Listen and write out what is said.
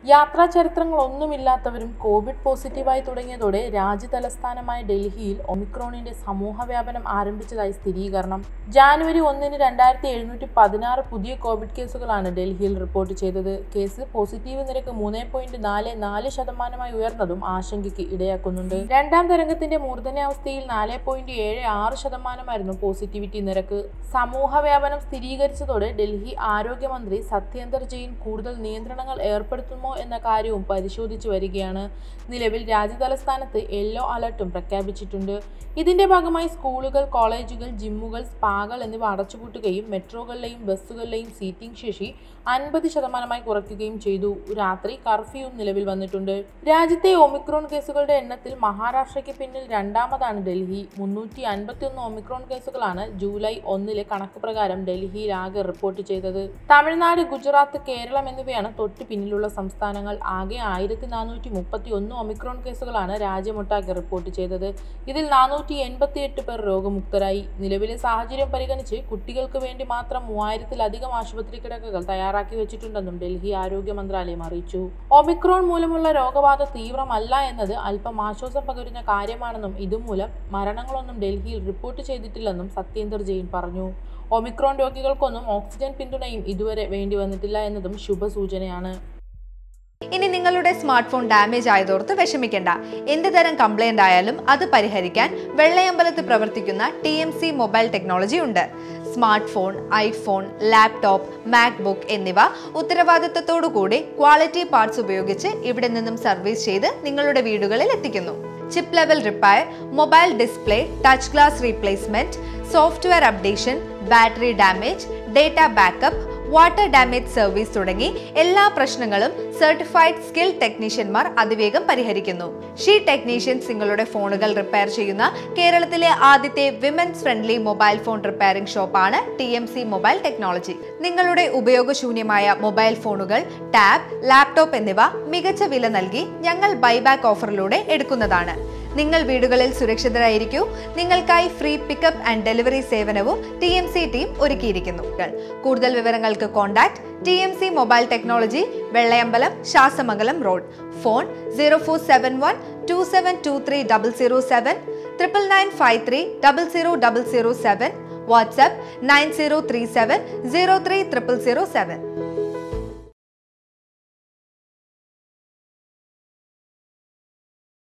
യാത്രാ ചരിത്രങ്ങളൊന്നുമില്ലാത്തവരും കോവിഡ് പോസിറ്റീവായി തുടങ്ങിയതോടെ രാജ്യതലസ്ഥാനമായ ഡൽഹിയിൽ ഒമിക്രോണിന്റെ സമൂഹവ്യാപനം ആരംഭിച്ചതായി സ്ഥിരീകരണം ജാനുവരി ഒന്നിന് രണ്ടായിരത്തി എഴുന്നൂറ്റി പതിനാറ് പുതിയ കോവിഡ് കേസുകളാണ് ഡൽഹിയിൽ റിപ്പോർട്ട് ചെയ്തത് കേസ് പോസിറ്റീവ് നിരക്ക് മൂന്ന് പോയിന്റ് നാല് നാല് ശതമാനമായി ഉയർന്നതും ആശങ്കയ്ക്ക് ഇടയാക്കുന്നുണ്ട് രണ്ടാം തരംഗത്തിന്റെ മൂർധന്യാവസ്ഥയിൽ നാല് പോയിന്റ് ഏഴ് ആറ് ശതമാനമായിരുന്നു പോസിറ്റിവിറ്റി നിരക്ക് സമൂഹവ്യാപനം സ്ഥിരീകരിച്ചതോടെ ഡൽഹി ആരോഗ്യമന്ത്രി സത്യേന്ദർ ജെയിൻ കൂടുതൽ നിയന്ത്രണങ്ങൾ ഏർപ്പെടുത്തുമോ എന്ന കാര്യവും പരിശോധിച്ചു വരികയാണ് നിലവിൽ രാജ്യതലസ്ഥാനത്ത് യെല്ലോ അലർട്ടും പ്രഖ്യാപിച്ചിട്ടുണ്ട് ഇതിന്റെ ഭാഗമായി സ്കൂളുകൾ കോളേജുകൾ ജിമ്മുകൾ സ്പാകൾ എന്നിവ അടച്ചുപൂട്ടുകയും മെട്രോകളിലെയും ബസ്സുകളിലെയും സീറ്റിംഗ് ശേഷി അൻപത് ശതമാനമായി കുറയ്ക്കുകയും ചെയ്തു രാത്രി കർഫ്യൂവും നിലവിൽ വന്നിട്ടുണ്ട് രാജ്യത്തെ ഒമിക്രോൺ കേസുകളുടെ എണ്ണത്തിൽ മഹാരാഷ്ട്രയ്ക്ക് പിന്നിൽ രണ്ടാമതാണ് ഡൽഹി മുന്നൂറ്റി അൻപത്തിയൊന്ന് ഒമിക്രോൺ കേസുകളാണ് ജൂലൈ ഒന്നിലെ കണക്ക് പ്രകാരം ഡൽഹിയിൽ ആകെ റിപ്പോർട്ട് ചെയ്തത് തമിഴ്നാട് ഗുജറാത്ത് കേരളം എന്നിവയാണ് തൊട്ടു പിന്നിലുള്ള സംസ്ഥാനങ്ങൾ ആകെ ആയിരത്തി നാനൂറ്റി മുപ്പത്തി ഒന്ന് ഒമിക്രോൺ കേസുകളാണ് രാജ്യമൊട്ടാകെ റിപ്പോർട്ട് ചെയ്തത് ഇതിൽ നാനൂറ്റി എൺപത്തി എട്ട് പേർ രോഗമുക്തരായി നിലവിലെ സാഹചര്യം പരിഗണിച്ച് കുട്ടികൾക്ക് വേണ്ടി മാത്രം മൂവായിരത്തിലധികം ആശുപത്രി കിടക്കകൾ തയ്യാറാക്കി വെച്ചിട്ടുണ്ടെന്നും ഡൽഹി ആരോഗ്യ മന്ത്രാലയം അറിയിച്ചു ഒമിക്രോൺ മൂലമുള്ള രോഗബാധ തീവ്രമല്ല എന്നത് അല്പം ആശ്വാസം പകരുന്ന കാര്യമാണെന്നും ഇതുമൂലം മരണങ്ങളൊന്നും ഡൽഹിയിൽ റിപ്പോർട്ട് ചെയ്തിട്ടില്ലെന്നും സത്യേന്ദർ ജെയിൻ പറഞ്ഞു ഒമിക്രോൺ രോഗികൾക്കൊന്നും ഓക്സിജൻ പിന്തുണയും ഇതുവരെ വേണ്ടി വന്നിട്ടില്ല എന്നതും ശുഭസൂചനയാണ് ഇനി നിങ്ങളുടെ സ്മാർട്ട് ഫോൺ ഡാമേജ് ആയതോർത്ത് വിഷമിക്കേണ്ട എന്ത് തരം കംപ്ലൈന്റ് ആയാലും അത് പരിഹരിക്കാൻ വെള്ളയമ്പലത്ത് പ്രവർത്തിക്കുന്ന T M C mobile technology ഉണ്ട് smartphone iPhone laptop MacBook എന്നിവ ഉത്തരവാദിത്തത്തോടുകൂടി ക്വാളിറ്റി പാർട്സ് ഉപയോഗിച്ച് ഇവിടെ നിന്നും സർവീസ് ചെയ്ത് നിങ്ങളുടെ വീടുകളിൽ എത്തിക്കുന്നു chip level repair mobile display touch glass replacement software updation battery damage data backup water damage service തുടങ്ങി എല്ലാ പ്രശ്നങ്ങളും സർട്ടിഫൈഡ് സ്കിൽ ടെക്നീഷ്യന്മാർ അതിവേഗം പരിഹരിക്കുന്നു ഷീ ടെക്നീഷ്യൻസ് നിങ്ങളുടെ ഫോണുകൾ റിപ്പയർ ചെയ്യുന്ന കേരളത്തിലെ ആദ്യത്തെ women's friendly mobile phone repairing ഷോപ്പാണ് T M C mobile technology നിങ്ങളുടെ ഉപയോഗശൂന്യമായ മൊബൈൽ ഫോണുകൾ ടാബ് ലാപ്ടോപ്പ് എന്നിവ മികച്ച വില നൽകി ഞങ്ങൾ ബൈബാക്ക് ഓഫറിലൂടെ എടുക്കുന്നതാണ് നിങ്ങൾ വീടുകളിൽ സുരക്ഷിതരായിരിക്കൂ നിങ്ങൾക്കായി ഫ്രീ പിക്കപ്പ് ആൻഡ് ഡെലിവറി സേവനവും ടി എം സി ടീം ഒരുക്കിയിരിക്കുന്നു കൂടുതൽ വിവരങ്ങൾക്ക് contact T M C mobile technology Vellayambalam Sasthamangalam road phone zero four seven one two seven two three double zero seven triple nine five three double zero double zero seven WhatsApp nine zero three seven zero three triple zero seven